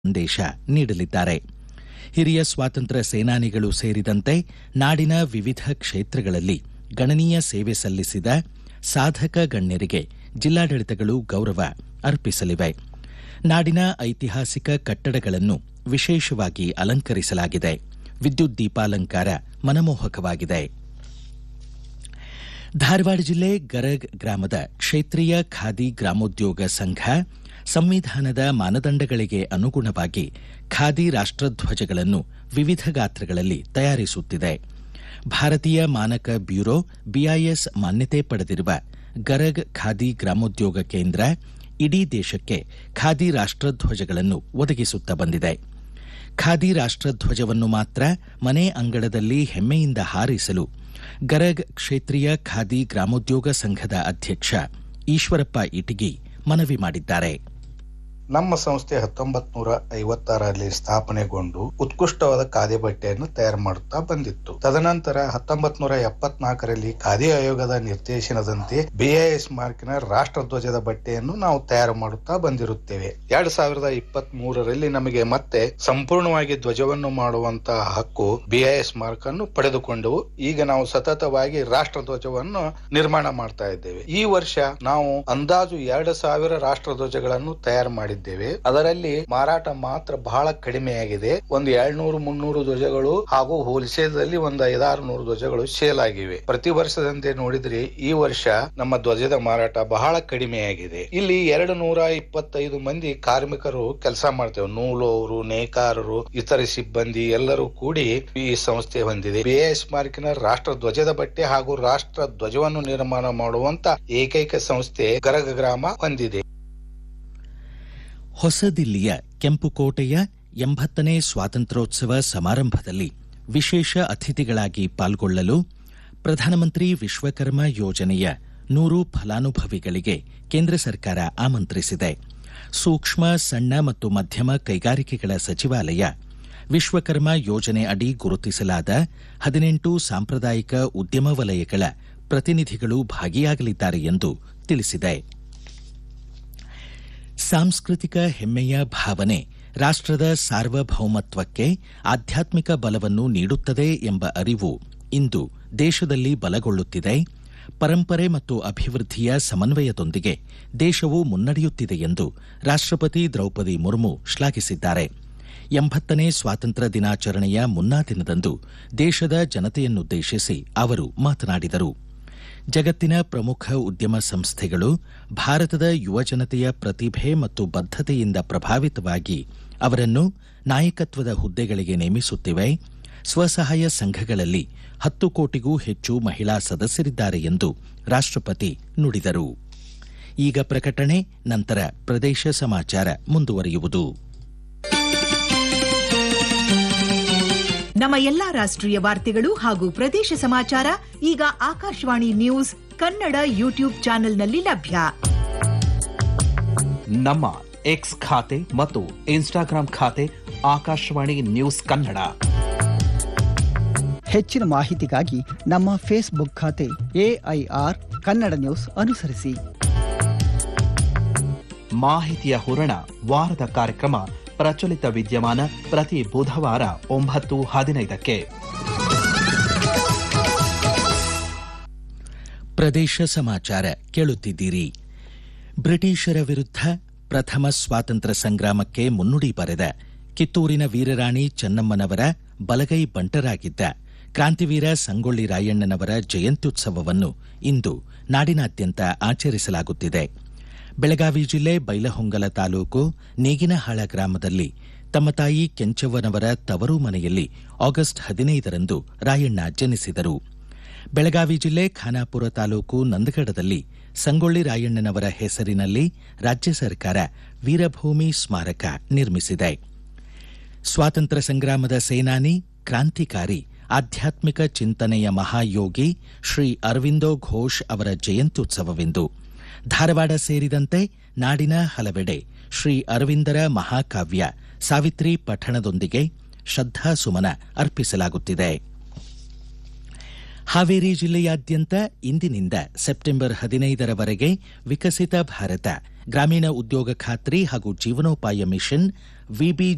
ಸಂದೇಶ ನೀಡಲಿದ್ದಾರೆ ಹಿರಿಯ ಸ್ವಾತಂತ್ರ್ಯ ಸೇನಾನಿಗಳು ಸೇರಿದಂತೆ ನಾಡಿನ ವಿವಿಧ ಕ್ಷೇತ್ರಗಳಲ್ಲಿ ಗಣನೀಯ ಸೇವೆ ಸಲ್ಲಿಸಿದ ಸಾಧಕ ಗಣ್ಯರಿಗೆ ಜಿಲ್ಲಾಡಳಿತಗಳು ಗೌರವ ಅರ್ಪಿಸಲಿವೆ ನಾಡಿನ ಐತಿಹಾಸಿಕ ಕಟ್ಟಡಗಳನ್ನು ವಿಶೇಷವಾಗಿ ಅಲಂಕರಿಸಲಾಗಿದೆ ವಿದ್ಯುತ್ ದೀಪಾಲಂಕಾರ ಮನಮೋಹಕವಾಗಿದೆ ಧಾರವಾಡ ಜಿಲ್ಲೆ ಗರಗ್ ಗ್ರಾಮದ ಕ್ಷೇತ್ರೀಯ ಖಾದಿ ಗ್ರಾಮೋದ್ಯೋಗ ಸಂಘ ಸಂವಿಧಾನದ ಮಾನದಂಡಗಳಿಗೆ ಅನುಗುಣವಾಗಿ ಖಾದಿ ರಾಷ್ಟ್ರಧ್ವಜಗಳನ್ನು ವಿವಿಧ ಗಾತ್ರಗಳಲ್ಲಿ ತಯಾರಿಸುತ್ತಿದೆ ಭಾರತೀಯ ಮಾನಕ ಬ್ಯೂರೋ ಬಿಐಎಸ್ ಮಾನ್ಯತೆ ಪಡೆದಿರುವ ಗರಗ್ ಖಾದಿ ಗ್ರಾಮೋದ್ಯೋಗ ಕೇಂದ್ರ ಇಡೀ ದೇಶಕ್ಕೆ ಖಾದಿ ರಾಷ್ಟ್ರಧ್ವಜಗಳನ್ನು ಒದಗಿಸುತ್ತಾ ಬಂದಿದೆ ಖಾದಿ ರಾಷ್ಟ್ರಧ್ವಜವನ್ನು ಮಾತ್ರ ಮನೆ ಅಂಗಳದಲ್ಲಿ ಹೆಮ್ಮೆಯಿಂದ ಹಾರಿಸಲು ಗರಗ್ ಕ್ಷೇತ್ರೀಯ ಖಾದಿ ಗ್ರಾಮೋದ್ಯೋಗ ಸಂಘದ ಅಧ್ಯಕ್ಷ ಈಶ್ವರಪ್ಪ ಇಟಗಿ ಮನವಿ ಮಾಡಿದ್ದಾರೆ ನಮ್ಮ ಸಂಸ್ಥೆ ಹತ್ತೊಂಬತ್ ನೂರ ಐವತ್ತಾರಲ್ಲಿ ಸ್ಥಾಪನೆಗೊಂಡು ಉತ್ಕೃಷ್ಟವಾದ ಖಾದಿ ಬಟ್ಟೆಯನ್ನು ತಯಾರು ಮಾಡುತ್ತಾ ಬಂದಿತ್ತು ತದನಂತರ ಹತ್ತೊಂಬತ್ ನೂರ ಎಪ್ಪತ್ನಾಲ್ಕರಲ್ಲಿ ಖಾದಿ ಆಯೋಗದ ನಿರ್ದೇಶನದಂತೆ ಬಿಐಎಸ್ ಮಾರ್ಕಿನ ರಾಷ್ಟ್ರಧ್ವಜದ ಬಟ್ಟೆಯನ್ನು ನಾವು ತಯಾರು ಮಾಡುತ್ತಾ ಬಂದಿರುತ್ತೇವೆ ಎರಡ್ ಸಾವಿರದ ಇಪ್ಪತ್ತ್ ಮೂರರಲ್ಲಿ ನಮಗೆ ಮತ್ತೆ ಸಂಪೂರ್ಣವಾಗಿ ಧ್ವಜವನ್ನು ಮಾಡುವಂತಹ ಹಕ್ಕು ಬಿಐಎಸ್ ಮಾರ್ಕ್ ಅನ್ನು ಪಡೆದುಕೊಂಡೆವು ಈಗ ನಾವು ಸತತವಾಗಿ ರಾಷ್ಟ್ರಧ್ವಜವನ್ನು ನಿರ್ಮಾಣ ಮಾಡ್ತಾ ಇದ್ದೇವೆ ಈ ವರ್ಷ ನಾವು ಅಂದಾಜು ಎರಡು ಸಾವಿರ ರಾಷ್ಟ್ರಧ್ವಜಗಳನ್ನು ತಯಾರು ಮಾಡಿದ್ದೇವೆ ಅದರಲ್ಲಿ ಮಾರಾಟ ಮಾತ್ರ ಬಹಳ ಕಡಿಮೆಯಾಗಿದೆ ಒಂದು ಏಳ್ನೂರು ಮುನ್ನೂರು ಧ್ವಜಗಳು ಹಾಗೂ ಹೋಲ್ಸೇಲ್ದಲ್ಲಿ ಒಂದು ಐದಾರು ನೂರು ಧ್ವಜಗಳು ಸೇಲ್ ಆಗಿವೆ ಪ್ರತಿ ವರ್ಷದಂತೆ ನೋಡಿದ್ರೆ ಈ ವರ್ಷ ನಮ್ಮ ಧ್ವಜದ ಮಾರಾಟ ಬಹಳ ಕಡಿಮೆಯಾಗಿದೆ ಇಲ್ಲಿ ಎರಡು ನೂರ ಇಪ್ಪತ್ತೈದು ಮಂದಿ ಕಾರ್ಮಿಕರು ಕೆಲಸ ಮಾಡ್ತೇವೆ ನೂಲೋರು ನೇಕಾರರು ಇತರ ಸಿಬ್ಬಂದಿ ಎಲ್ಲರೂ ಕೂಡಿ ಈ ಸಂಸ್ಥೆ ಹೊಂದಿದೆ ಬಿಎಸ್ ಮಾರ್ಕಿನ ರಾಷ್ಟ್ರ ಧ್ವಜದ ಬಟ್ಟೆ ಹಾಗೂ ರಾಷ್ಟ್ರ ಧ್ವಜವನ್ನು ನಿರ್ಮಾಣ ಮಾಡುವಂತ ಏಕೈಕ ಸಂಸ್ಥೆ ಗರಗ ಗ್ರಾಮ ಹೊಂದಿದೆ ಹೊಸದಿಲ್ಲಿಯ ಕೆಂಪುಕೋಟೆಯ ಎಂಬತ್ತನೇ ಸ್ವಾತಂತ್ರ್ಯೋತ್ಸವ ಸಮಾರಂಭದಲ್ಲಿ ವಿಶೇಷ ಅತಿಥಿಗಳಾಗಿ ಪಾಲ್ಗೊಳ್ಳಲು ಪ್ರಧಾನಮಂತ್ರಿ ವಿಶ್ವಕರ್ಮ ಯೋಜನೆಯ ನೂರು ಫಲಾನುಭವಿಗಳಿಗೆ ಕೇಂದ್ರ ಸರ್ಕಾರ ಆಮಂತ್ರಿಸಿದೆ ಸೂಕ್ಷ್ಮ ಸಣ್ಣ ಮತ್ತು ಮಧ್ಯಮ ಕೈಗಾರಿಕೆಗಳ ಸಚಿವಾಲಯ ವಿಶ್ವಕರ್ಮ ಯೋಜನೆ ಅಡಿ ಗುರುತಿಸಲಾದ ಹದಿನೆಂಟು ಸಾಂಪ್ರದಾಯಿಕ ಉದ್ಯಮ ವಲಯಗಳ ಪ್ರತಿನಿಧಿಗಳು ಭಾಗಿಯಾಗಲಿದ್ದಾರೆ ಎಂದು ತಿಳಿಸಿದೆ ಸಾಂಸ್ಕೃತಿಕ ಹೆಮ್ಮೆಯ ಭಾವನೆ ರಾಷ್ಟ್ರದ ಸಾರ್ವಭೌಮತ್ವಕ್ಕೆ ಆಧ್ಯಾತ್ಮಿಕ ಬಲವನ್ನು ನೀಡುತ್ತದೆ ಎಂಬ ಅರಿವು ಇಂದು ದೇಶದಲ್ಲಿ ಬಲಗೊಳ್ಳುತ್ತಿದೆ ಪರಂಪರೆ ಮತ್ತು ಅಭಿವೃದ್ಧಿಯ ಸಮನ್ವಯದೊಂದಿಗೆ ದೇಶವು ಮುನ್ನಡೆಯುತ್ತಿದೆ ಎಂದು ರಾಷ್ಟ್ರಪತಿ ದ್ರೌಪದಿ ಮುರ್ಮು ಶ್ಲಾಘಿಸಿದ್ದಾರೆ ಎಂಬತ್ತನೇ ಸ್ವಾತಂತ್ರ್ಯ ದಿನಾಚರಣೆಯ ಮುನ್ನಾ ದಿನದಂದು ದೇಶದ ಜನತೆಯನ್ನುದ್ದೇಶಿಸಿ ಅವರು ಮಾತನಾಡಿದರು ಜಗತ್ತಿನ ಪ್ರಮುಖ ಉದ್ಯಮ ಸಂಸ್ಥೆಗಳು ಭಾರತದ ಯುವಜನತೆಯ ಪ್ರತಿಭೆ ಮತ್ತು ಬದ್ಧತೆಯಿಂದ ಪ್ರಭಾವಿತವಾಗಿ ಅವರನ್ನು ನಾಯಕತ್ವದ ಹುದ್ದೆಗಳಿಗೆ ನೇಮಿಸುತ್ತಿವೆ ಸ್ವಸಹಾಯ ಸಂಘಗಳಲ್ಲಿ ಹತ್ತು ಕೋಟಿಗೂ ಹೆಚ್ಚು ಮಹಿಳಾ ಸದಸ್ಯರಿದ್ದಾರೆ ಎಂದು ರಾಷ್ಟ್ರಪತಿ ನುಡಿದರು ಈಗ ಪ್ರಕಟಣೆ ನಂತರ ಪ್ರದೇಶ ಸಮಾಚಾರ ಮುಂದುವರಿಯುವುದು ನಮ್ಮ ಎಲ್ಲಾ ರಾಷ್ಟ್ರೀಯ ವಾರ್ತೆಗಳು ಹಾಗೂ ಪ್ರದೇಶ ಸಮಾಚಾರ ಈಗ ಆಕಾಶವಾಣಿ ನ್ಯೂಸ್ ಕನ್ನಡ ಯೂಟ್ಯೂಬ್ ಚಾನೆಲ್ನಲ್ಲಿ ಲಭ್ಯ ನಮ್ಮ ಎಕ್ಸ್ ಖಾತೆ ಮತ್ತು ಇನ್ಸ್ಟಾಗ್ರಾಂ ಖಾತೆ ಆಕಾಶವಾಣಿ ನ್ಯೂಸ್ ಕನ್ನಡ ಹೆಚ್ಚಿನ ಮಾಹಿತಿಗಾಗಿ ನಮ್ಮ ಫೇಸ್ಬುಕ್ ಖಾತೆ ಎಐಆರ್ ಕನ್ನಡ ನ್ಯೂಸ್ ಅನುಸರಿಸಿ ಮಾಹಿತಿಯ ಹೂರಣ ವಾರದ ಕಾರ್ಯಕ್ರಮ ಪ್ರಚಲಿತ ವಿದ್ಯಮಾನ ಪ್ರತಿ ಬುಧವಾರ ಒಂಬತ್ತು ಹದಿನೈದಕ್ಕೆ ಪ್ರದೇಶ ಸಮಾಚಾರ ಕೇಳುತ್ತಿದ್ದೀರಿ ಬ್ರಿಟಿಷರ ವಿರುದ್ಧ ಪ್ರಥಮ ಸ್ವಾತಂತ್ರ್ಯ ಸಂಗ್ರಾಮಕ್ಕೆ ಮುನ್ನುಡಿ ಬರೆದ ಕಿತ್ತೂರಿನ ವೀರರಾಣಿ ಚೆನ್ನಮ್ಮನವರ ಬಲಗೈ ಬಂಟರಾಗಿದ್ದ ಕ್ರಾಂತಿವೀರ ಸಂಗೊಳ್ಳಿ ರಾಯಣ್ಣನವರ ಜಯಂತ್ಯುತ್ಸವವನ್ನು ಇಂದು ನಾಡಿನಾದ್ಯಂತ ಆಚರಿಸಲಾಗುತ್ತಿದೆ ಬೆಳಗಾವಿ ಜಿಲ್ಲೆ ಬೈಲಹೊಂಗಲ ತಾಲೂಕು ನೇಗಿನಹಾಳ ಗ್ರಾಮದಲ್ಲಿ ತಮ್ಮ ತಾಯಿ ಕೆಂಚವ್ವನವರ ತವರು ಮನೆಯಲ್ಲಿ ಆಗಸ್ಟ್ ಹದಿನೈದರಂದು ರಾಯಣ್ಣ ಜನಿಸಿದರು ಬೆಳಗಾವಿ ಜಿಲ್ಲೆ ಖಾನಾಪುರ ತಾಲೂಕು ನಂದಗಡದಲ್ಲಿ ಸಂಗೊಳ್ಳಿ ರಾಯಣ್ಣನವರ ಹೆಸರಿನಲ್ಲಿ ರಾಜ್ಯ ಸರ್ಕಾರ ವೀರಭೂಮಿ ಸ್ಮಾರಕ ನಿರ್ಮಿಸಿದೆ ಸ್ವಾತಂತ್ರ್ಯ ಸಂಗ್ರಾಮದ ಸೇನಾನಿ ಕ್ರಾಂತಿಕಾರಿ ಆಧ್ಯಾತ್ಮಿಕ ಚಿಂತನೆಯ ಮಹಾಯೋಗಿ ಶ್ರೀ ಅರವಿಂದೋ ಘೋಷ್ ಅವರ ಜಯಂತ್ಯುತ್ಸವವೆಂದು ಧಾರವಾಡ ಸೇರಿದಂತೆ ನಾಡಿನ ಹಲವೆಡೆ ಶ್ರೀ ಅರವಿಂದರ ಮಹಾಕಾವ್ಯ ಸಾವಿತ್ರಿ ಪಠಣದೊಂದಿಗೆ ಶ್ರದ್ಧಾಸುಮನ ಅರ್ಪಿಸಲಾಗುತ್ತಿದೆ ಹಾವೇರಿ ಜಿಲ್ಲೆಯಾದ್ಯಂತ ಇಂದಿನಿಂದ ಸೆಪ್ಟೆಂಬರ್ ಹದಿನೈದರವರೆಗೆ ವಿಕಸಿತ ಭಾರತ ಗ್ರಾಮೀಣ ಉದ್ಯೋಗ ಖಾತ್ರಿ ಹಾಗೂ ಜೀವನೋಪಾಯ ಮಿಷನ್ ವಿಬಿ